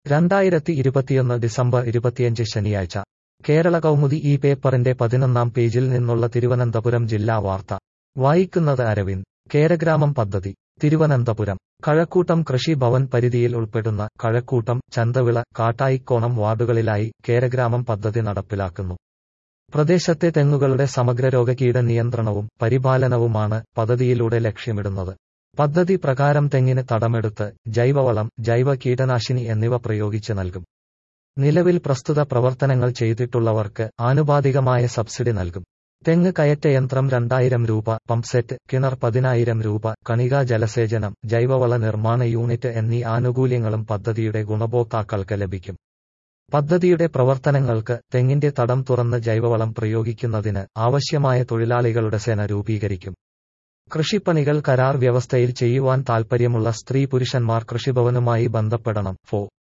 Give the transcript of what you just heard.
രണ്ടായിരത്തി ഇരുപത്തിയൊന്ന് ഡിസംബർ ഇരുപത്തിയഞ്ച് ശനിയാഴ്ച കേരള കൗമുദി ഈ പേപ്പറിന്റെ പതിനൊന്നാം പേജിൽ നിന്നുള്ള തിരുവനന്തപുരം ജില്ലാ വാർത്ത വായിക്കുന്നത് അരവിന്ദ് കേരഗ്രാമം പദ്ധതി തിരുവനന്തപുരം കഴക്കൂട്ടം കൃഷി ഭവൻ പരിധിയിൽ ഉൾപ്പെടുന്ന കഴക്കൂട്ടം ചന്തവിള കാട്ടായിക്കോണം വാർഡുകളിലായി കേരഗ്രാമം പദ്ധതി നടപ്പിലാക്കുന്നു പ്രദേശത്തെ തെങ്ങുകളുടെ സമഗ്ര രോഗകീട നിയന്ത്രണവും പരിപാലനവുമാണ് പദ്ധതിയിലൂടെ ലക്ഷ്യമിടുന്നത് പദ്ധതി പ്രകാരം തെങ്ങിന് തടമെടുത്ത് ജൈവവളം ജൈവ കീടനാശിനി എന്നിവ പ്രയോഗിച്ച് നൽകും നിലവിൽ പ്രസ്തുത പ്രവർത്തനങ്ങൾ ചെയ്തിട്ടുള്ളവർക്ക് ആനുപാതികമായ സബ്സിഡി നൽകും തെങ്ങ് കയറ്റ യന്ത്രം രണ്ടായിരം രൂപ പമ്പ്സെറ്റ് കിണർ പതിനായിരം രൂപ കണിക ജലസേചനം ജൈവവള നിർമ്മാണ യൂണിറ്റ് എന്നീ ആനുകൂല്യങ്ങളും പദ്ധതിയുടെ ഗുണഭോക്താക്കൾക്ക് ലഭിക്കും പദ്ധതിയുടെ പ്രവർത്തനങ്ങൾക്ക് തെങ്ങിന്റെ തടം തുറന്ന് ജൈവവളം പ്രയോഗിക്കുന്നതിന് ആവശ്യമായ തൊഴിലാളികളുടെ സേന രൂപീകരിക്കും കൃഷിപ്പണികൾ കരാർ വ്യവസ്ഥയിൽ ചെയ്യുവാൻ താൽപ്പര്യമുള്ള സ്ത്രീ പുരുഷന്മാർ കൃഷിഭവനുമായി ബന്ധപ്പെടണം ഫോ